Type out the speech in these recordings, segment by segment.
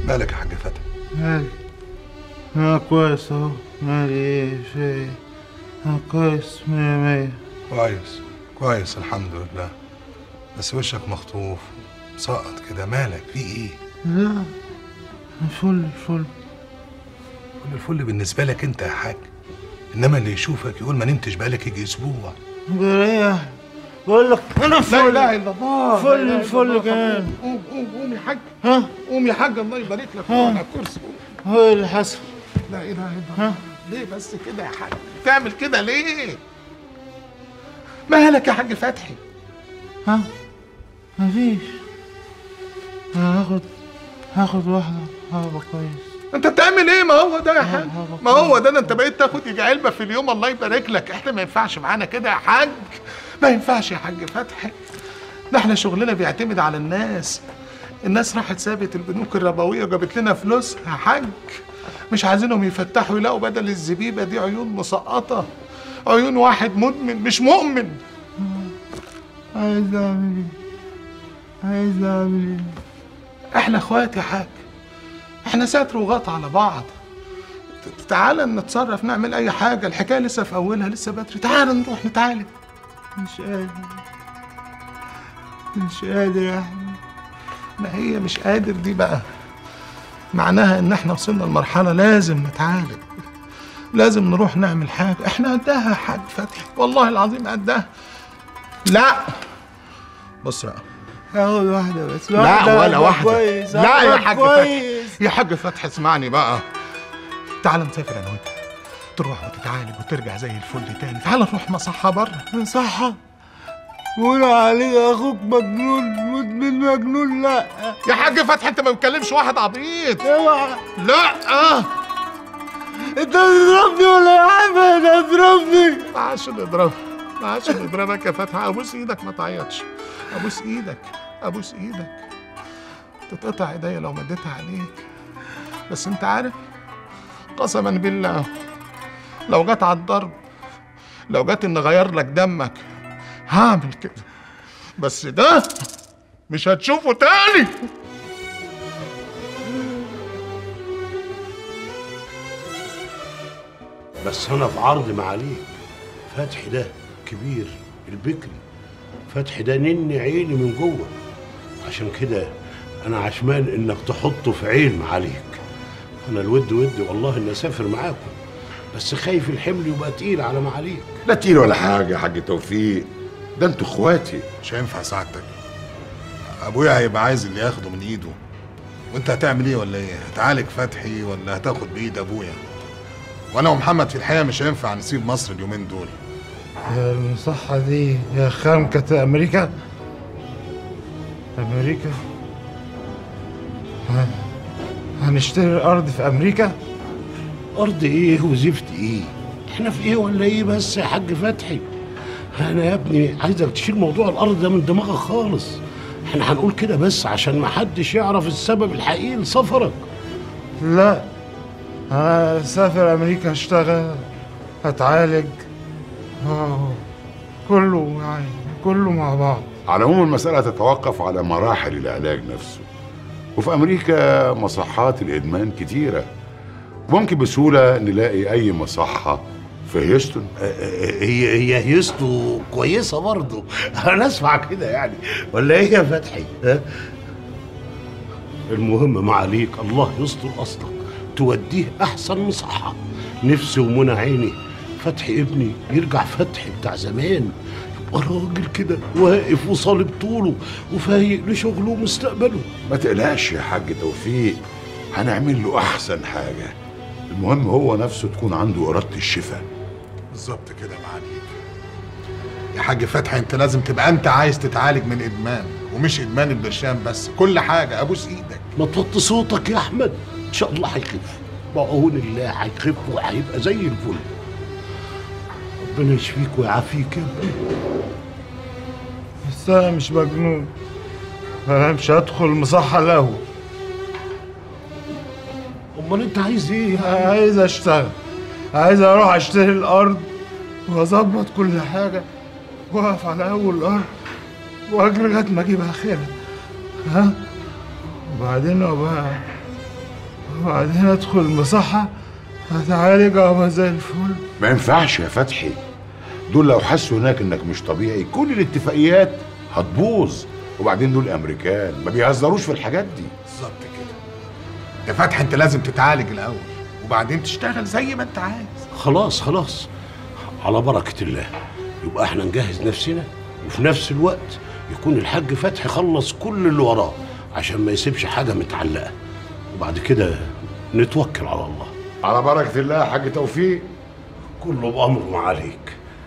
مالك يا حاج فتحي مالي انا كويس اهو مالي ايه في ايه انا كويس مية مية كويس كويس الحمد لله بس وشك مخطوف مسقط كده مالك في ايه لا فل فل كل الفل بالنسبه لك انت يا حاج انما اللي يشوفك يقول ما نمتش بقالك يجي اسبوع بريح بقول لك انا فل لا اله الا الله فل لا إله إلا الفل الله. كمان. قوم قوم قوم يا حاج ها قوم يا حاج الله يبارك لك ها. على الكرسي قوم. هو إيه اللي حصل لا اله الا ها الله ليه بس كده يا حاج تعمل كده ليه مالك يا حاج فتحي ها مفيش أنا هاخد هاخد واحدة هبقى كويس انت بتعمل ايه ما هو ده يا حاج ها، ما هو ده ده انت بقيت تاخد يجي علبه في اليوم الله يبارك لك احنا ما ينفعش معانا كده يا حاج ما ينفعش يا حاج فتحي ده احنا شغلنا بيعتمد على الناس الناس راحت سابت البنوك الربويه وجابت لنا فلوس يا حاج مش عايزينهم يفتحوا يلاقوا بدل الزبيبه دي عيون مسقطه عيون واحد مدمن مش مؤمن عايز اعمل ايه عايز اعمل ايه احنا اخوات يا حاج احنا ستر وغط على بعض ت- تعالى نتصرف نعمل اي حاجه الحكايه لسه في اولها لسه بدري تعالى نروح نتعالج مش قادر مش قادر يا احمد ما هي مش قادر دي بقى معناها ان احنا وصلنا لمرحله لازم نتعالج لازم نروح نعمل حاجه احنا قدها يا حاج فتحي والله العظيم قدها لا بص بقى هاخد واحدة بس لا واحدة ولا أبقى واحدة كويس لا يا أبقى حاج فتحي كويس يا حاج فتحي اسمعني بقى تعال نسافر انا وانت تروح وتتعالج وترجع زي الفل تاني تعال نروح مصحة بره صح بيقولوا عليك اخوك مجنون مدمن مجنون لا يا حاج فتحي انت ما بتكلمش واحد عبيط اوعى لا اه انت هتضربني ولا يا احمد هتضربني ما عادش نضربك ما عادش نضربك يا فتحي ابوس ايدك ما تعيطش ابوس ايدك ابوس ايدك تتقطع ايديا لو مديتها عليك بس انت عارف قسما بالله لو جت على الضرب لو جت ان اغير لك دمك هعمل كده بس ده مش هتشوفه تاني بس انا في عرض معاليك فتحي ده كبير البكري فتحي ده نن عيني من جوه عشان كده انا عشمان انك تحطه في عين معاليك انا الود ودي والله اني اسافر معاكم بس خايف الحمل يبقى تقيل على معاليك لا تقيل ولا حاجة يا حاج توفيق ده انتوا اخواتي مش هينفع سعادتك ابويا هيبقى عايز اللي ياخده من ايده وانت هتعمل ايه ولا ايه هتعالج فتحي ولا هتاخد بايد ابويا وانا ومحمد في الحقيقه مش هينفع نسيب مصر اليومين دول يا المصحة دي يا خامكة أمريكا أمريكا ها- هنشتري الأرض في أمريكا ارض ايه وزفت ايه احنا في ايه ولا ايه بس يا حاج فتحي انا يا ابني عايزك تشيل موضوع الارض ده من دماغك خالص احنا هنقول كده بس عشان ما حدش يعرف السبب الحقيقي لسفرك لا أنا أسافر أمريكا أشتغل أتعالج آه، كله يعني كله مع بعض على العموم المسألة تتوقف على مراحل العلاج نفسه وفي أمريكا مصحات الإدمان كتيرة ممكن بسهولة نلاقي أي مصحة في هيوستن هي هي هيستو كويسه برضه انا اسمع كده يعني ولا ايه يا فتحي ها المهم ما عليك الله يستر اصلك توديه احسن مصحه نفسي ومنى عيني فتحي ابني يرجع فتحي بتاع زمان يبقى راجل كده واقف وصالب طوله وفايق لشغله ومستقبله ما تقلقش يا حاج توفيق هنعمل له أحسن حاجة المهم هو نفسه تكون عنده إرادة الشفاء بالظبط كده معاليك يا حاج فتحي انت لازم تبقى انت عايز تتعالج من ادمان ومش ادمان البرشام بس كل حاجه ابوس ايدك ما توطي صوتك يا احمد ان شاء الله هيخف بعون الله هيخف وهيبقى زي الفل ربنا يشفيك ويعافيك يا ابني بس أنا مش مجنون أنا مش هدخل مصحة الأول امال انت عايز ايه عايز أشتغل عايز أروح أشتري الأرض وأظبط كل حاجة وأقف على أول الأرض وأجري لغاية ما أجيب آخرها ها وبعدين أبقى وبعدين ادخل المصحة هتعالج ابقى زي الفل ما ينفعش يا فتحي دول لو حسوا هناك انك مش طبيعي كل الاتفاقيات هتبوظ وبعدين دول امريكان ما بيهزروش في الحاجات دي بالظبط كده يا فتحي انت لازم تتعالج الاول وبعدين تشتغل زي ما انت عايز خلاص خلاص على بركة الله يبقى احنا نجهز نفسنا وفي نفس الوقت يكون الحاج فتحي خلص كل اللي وراه عشان ما يسيبش حاجة متعلقة وبعد كده نتوكل على الله على بركه الله يا حاج توفيق كله بأمر معاليك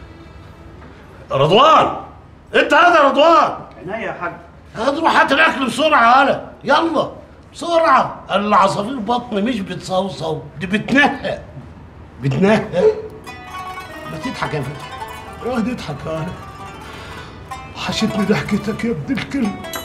رضوان انت هذا رضوان عينيا يا حاج هتروح هات الاكل بسرعه هلا يلا بسرعه العصافير بطن مش بتصوصو دي بتنهى بتنهى ما تضحك يا فتحي اقعد اضحك يا هلا وحشتني ضحكتك يا ابن الكلب